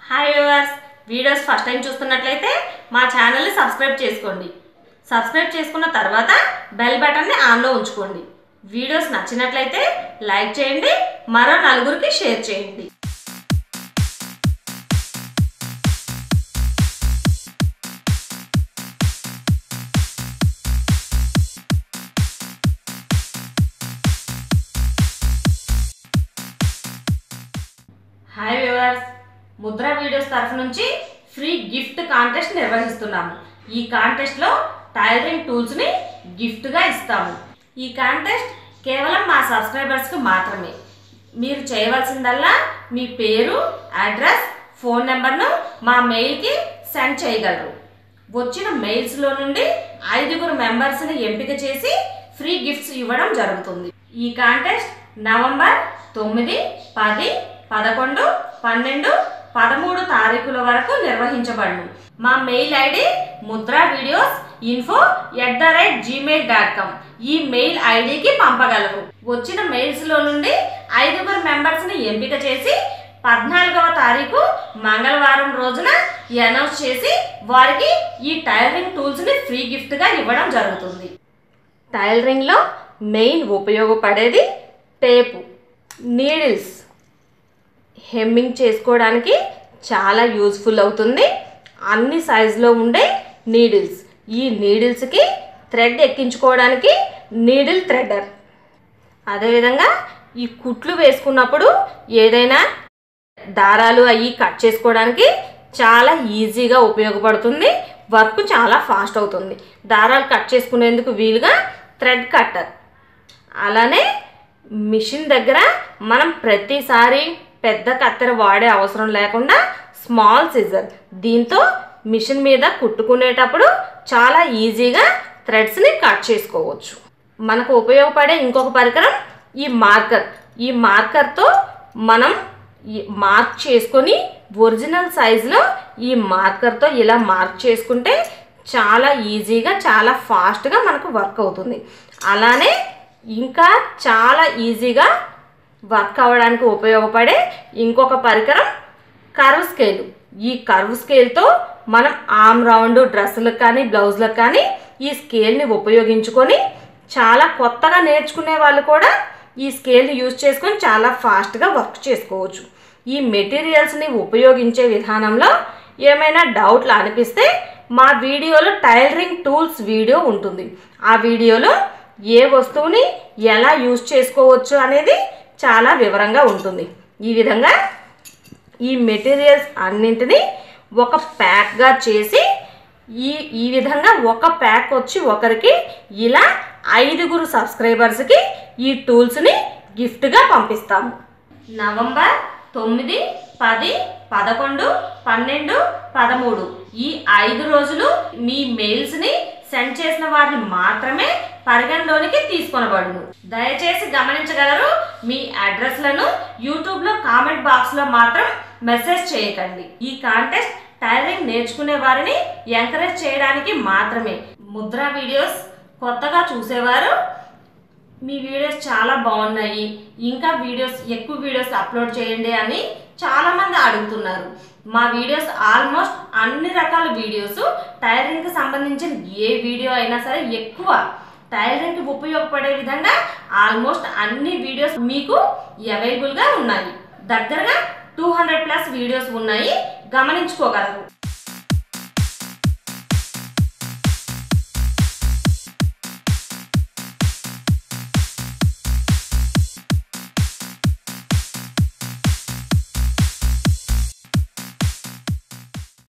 hi viewers videos first time చూస్తున్నట్లయితే మా ఛానల్ని సబ్స్క్రైబ్ చేసుకోండి సబ్స్క్రైబ్ చేసుకున్న తర్వాత బెల్ బటన్ని ఆన్లో ఉంచుకోండి వీడియోస్ నచ్చినట్లయితే లైక్ చేయండి మరో నలుగురికి షేర్ చేయండి హాయ్ వ్యూవర్స్ ముద్ర వీడియోస్ తరఫు నుంచి ఫ్రీ గిఫ్ట్ కాంటెస్ట్ నిర్వహిస్తున్నాము ఈ కాంటెస్ట్లో టైలరింగ్ టూల్స్ని గిఫ్ట్గా ఇస్తాము ఈ కాంటెస్ట్ కేవలం మా సబ్స్క్రైబర్స్కి మాత్రమే మీరు చేయవలసిందల్లా మీ పేరు అడ్రస్ ఫోన్ నెంబర్ను మా మెయిల్కి సెండ్ చేయగలరు వచ్చిన మెయిల్స్లో నుండి ఐదుగురు మెంబర్స్ని ఎంపిక చేసి ఫ్రీ గిఫ్ట్స్ ఇవ్వడం జరుగుతుంది ఈ కాంటెస్ట్ నవంబర్ తొమ్మిది పది పదకొండు పన్నెండు పదమూడు తారీఖుల వరకు నిర్వహించబడును మా mail ID Mudra videos info at the rate Gmail dot com ఈ మెయిల్ ఐడికి పంపగలరు వచ్చిన మెయిల్స్లో నుండి ఐదుగురు మెంబర్స్ని ఎంపిక చేసి పద్నాలుగవ తారీఖు మంగళవారం రోజున అనౌన్స్ చేసి వారికి ఈ టైలరింగ్ టూల్స్ని ఫ్రీ గిఫ్ట్గా ఇవ్వడం జరుగుతుంది టైలరింగ్లో మెయిన్ ఉపయోగపడేది టేపు నీడిల్స్ హెమ్మింగ్ చేసుకోవడానికి చాలా యూజ్ఫుల్ అవుతుంది అన్ని సైజులో ఉండే నీడిల్స్ ఈ నీడిల్స్కి థ్రెడ్ ఎక్కించుకోవడానికి నీడిల్ థ్రెడర్ అదేవిధంగా ఈ కుట్లు వేసుకున్నప్పుడు ఏదైనా దారాలు అవి కట్ చేసుకోవడానికి చాలా ఈజీగా ఉపయోగపడుతుంది వర్క్ చాలా ఫాస్ట్ అవుతుంది దారాలు కట్ చేసుకునేందుకు వీలుగా థ్రెడ్ కట్టర్ అలానే మిషన్ దగ్గర మనం ప్రతిసారి పెద్ద కత్తెర వాడే అవసరం లేకుండా స్మాల్ సిజర్ దీంతో మిషన్ మీద కుట్టుకునేటప్పుడు చాలా ఈజీగా థ్రెడ్స్ని కట్ చేసుకోవచ్చు మనకు ఉపయోగపడే ఇంకొక పరికరం ఈ మార్కర్ ఈ మార్కర్తో మనం ఈ మార్క్ చేసుకొని ఒరిజినల్ సైజులో ఈ మార్కర్తో ఇలా మార్క్ చేసుకుంటే చాలా ఈజీగా చాలా ఫాస్ట్గా మనకు వర్క్ అవుతుంది అలానే ఇంకా చాలా ఈజీగా వర్క్ అవ్వడానికి ఉపయోగపడే ఇంకొక పరికరం కర్వ్ స్కేలు ఈ కర్వ్ స్కేల్తో మనం ఆమ్ రౌండ్ డ్రెస్సులకు కానీ బ్లౌజులకు కానీ ఈ స్కేల్ని ఉపయోగించుకొని చాలా కొత్తగా నేర్చుకునే వాళ్ళు కూడా ఈ స్కేల్ని యూజ్ చేసుకొని చాలా ఫాస్ట్గా వర్క్ చేసుకోవచ్చు ఈ మెటీరియల్స్ని ఉపయోగించే విధానంలో ఏమైనా డౌట్లు అనిపిస్తే మా వీడియోలో టైలరింగ్ టూల్స్ వీడియో ఉంటుంది ఆ వీడియోలో ఏ వస్తువుని ఎలా యూజ్ చేసుకోవచ్చు అనేది చాలా వివరంగా ఉంటుంది ఈ విధంగా ఈ మెటీరియల్స్ అన్నింటినీ ఒక ప్యాక్గా చేసి ఈ ఈ విధంగా ఒక ప్యాక్ వచ్చి ఒకరికి ఇలా ఐదుగురు సబ్స్క్రైబర్స్కి ఈ టూల్స్ని గిఫ్ట్గా పంపిస్తాము నవంబర్ తొమ్మిది పది పదకొండు పన్నెండు పదమూడు ఈ ఐదు రోజులు మీ మెయిల్స్ని సెండ్ చేసిన వారిని మాత్రమే పరిగణలోనికి తీసుకొనబడును దయచేసి గమనించగలరు మీ అడ్రస్లను యూట్యూబ్లో కామెంట్ బాక్స్లో మాత్రం మెసేజ్ చేయకండి ఈ కాంటెస్ట్ టైలరింగ్ నేర్చుకునే వారిని ఎంకరేజ్ చేయడానికి మాత్రమే ముద్ర వీడియోస్ కొత్తగా చూసేవారు మీ వీడియోస్ చాలా బాగున్నాయి ఇంకా వీడియోస్ ఎక్కువ వీడియోస్ అప్లోడ్ చేయండి అని చాలామంది అడుగుతున్నారు మా వీడియోస్ ఆల్మోస్ట్ అన్ని రకాల వీడియోస్ టైలరింగ్కి సంబంధించిన ఏ వీడియో అయినా సరే ఎక్కువ టైలరింగ్కి ఉపయోగపడే విధంగా ఆల్మోస్ట్ అన్ని వీడియోస్ మీకు అవైలబుల్గా ఉన్నాయి దగ్గరగా టూ హండ్రెడ్ ప్లస్ వీడియోస్ ఉన్నాయి గమనించుకోగలరు